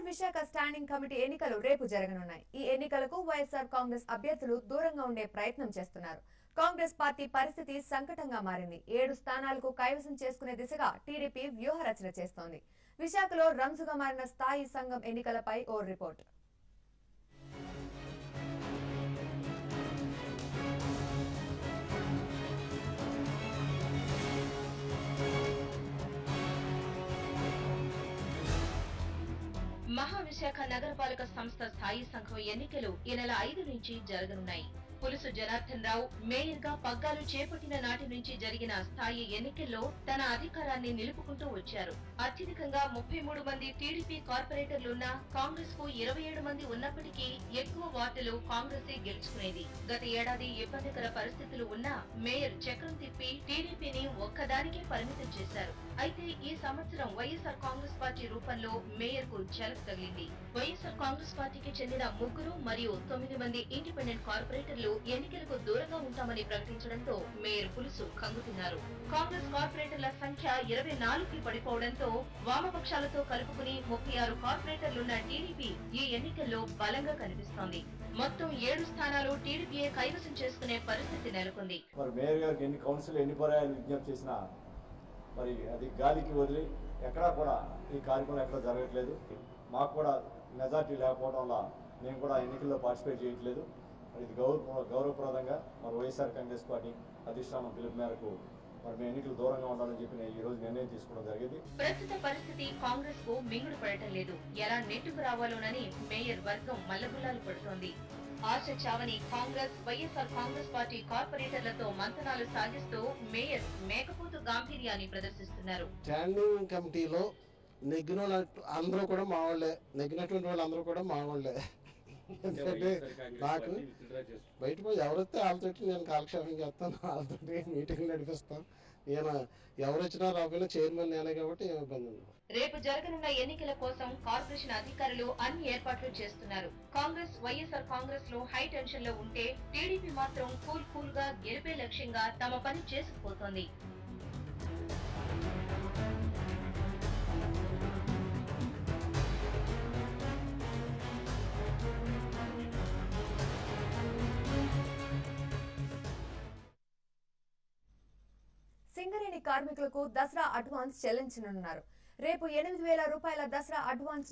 Visakha standing committee ఎన్నికలు రేపు జరగనున్నాయి ఈ ఎన్నికలకు వైఎస్ఆర్ కాంగ్రెస్ అభ్యర్థులు దూరంగా ఉండే ప్రయత్నం చేస్తున్నారు కాంగ్రెస్ పార్టీ పరిస్థితి సంకటంగా మారింది ఏడు స్థానాలకు కైవసం చేసుకునే దిశగా టీడీపీ వ్యూహరచన చేస్తోంది విశాఖలో రంజుగా మారిన స్థాయి సంఘం ఎన్నికలపై ఓ రిపోర్ట్ మహావిశాఖ నగరపాలక సంస్థ స్థాయి సంఘం ఎన్నికలు ఈ నెల ఐదు నుంచి జరగనున్నాయి పులుసు జనార్దన్ రావు మేయర్ గా పగ్గాలు చేపట్టిన నాటి నుంచి జరిగిన స్థాయి ఎన్నికల్లో తన అధికారాన్ని నిలుపుకుంటూ వచ్చారు అత్యధికంగా ముప్పై మూడు మంది టీడీపీ కార్పొరేటర్లున్నా కాంగ్రెస్ కు ఇరవై ఏడు మంది ఉన్నప్పటికీ ఎక్కువ వార్డులు కాంగ్రెసే గెలుచుకునేది గత ఏడాది ఇబ్బందికర పరిస్థితులు ఉన్నా మేయర్ చక్రం తిప్పి టీడీపీని ఒక్కదానికే పరిమితం చేశారు అయితే ఈ సంవత్సరం వైఎస్ఆర్ కాంగ్రెస్ పార్టీ రూపంలో మేయర్ కు ఝలక్ తగిలింది వైఎస్ఆర్ కాంగ్రెస్ పార్టీకి చెందిన ముగ్గురు మరియు తొమ్మిది మంది ఇండిపెండెంట్ కార్పొరేటర్లు ఎన్నికలకు దూరంగా ఉంటామని ప్రకటించడంతో మేయర్ పులుసు కంగుతున్నారు కాంగ్రెస్ కార్పొరేటర్ల సంఖ్య ఇరవై నాలుగుకి పడిపోవడంతో వామపక్షాలతో కలుపుకుని ముప్పై ఆరు కార్పొరేటర్లున్న టీడీపీ ఈ ఎన్నికల్లో బలంగా కనిపిస్తోంది మొత్తం ఏడు స్థానాలు టీడీపీఏ కైవసం చేసుకునే పరిస్థితి నెలకొంది మరి మేయర్ గారికి ఎన్ని కౌన్సిల్ ఎన్ని పర్యాలు విజ్ఞప్తి చేసినా మరి అది గాలికి వదిలి ఎక్కడా కూడా ఈ కార్యక్రమం ఎక్కడ జరగట్లేదు మాకు కూడా మెజార్టీ లేకపోవడం వల్ల మేము కూడా ఎన్నికల్లో పార్టిసిపేట్ చేయట్లేదు మరి ఇది గౌరవ గౌరవప్రదంగా మరి వైఎస్ఆర్ కాంగ్రెస్ పార్టీ అధిష్టానం పిలుపు మేరకు మరి మేము ఎన్నికలు దూరంగా ఉండాలని చెప్పి నేను ఈ రోజు నిర్ణయం తీసుకోవడం జరిగింది ప్రస్తుత పరిస్థితి కాంగ్రెస్ కు మింగుడు పడటం లేదు ఎలా నెట్టుకు రావాలోనని మేయర్ వర్గం మల్లగుల్లాలు పడుతోంది ఆశ చావని కాంగ్రెస్ వైఎస్ఆర్ కాంగ్రెస్ పార్టీ కార్పొరేటర్లతో మంతనాలు సాగిస్తూ మేయర్ మేకపోతు గాంభీర్యాన్ని ప్రదర్శిస్తున్నారు స్టాండింగ్ కమిటీలో నెగ్గిన వాళ్ళు అందరూ కూడా మా వాళ్ళే నెగ్గినటువంటి వాళ్ళు అందరూ కూడా మా వాళ్ళే ఎందుకంటే నాకు బయట పోయి ఎవరైతే వాళ్ళతోటి నేను కాలక్షేపం చేస్తాను వాళ్ళతోటి మీటింగ్ నడిపిస్తాను నేను ఎవరు వచ్చినా రాకపోయినా చైర్మన్ నేనే కాబట్టి ఏం ఇబ్బంది ఉండదు రేపు జరగనున్న ఎన్నికల కోసం కార్పొరేషన్ అధికారులు అన్ని ఏర్పాట్లు చేస్తున్నారు కాంగ్రెస్ వైఎస్ఆర్ కాంగ్రెస్ లో హై టెన్షన్ లో ఉంటే టీడీపీ మాత్రం కూల్ కూల్ గా గెలిపే లక్ష్యంగా తమ పని చేసుకుపోతోంది సింగరేణి కార్మికులకు దసరా అడ్వాన్స్ చెల్లించనున్నారు రేపు ఎనిమిది వేల రూపాయల దసరా అడ్వాన్స్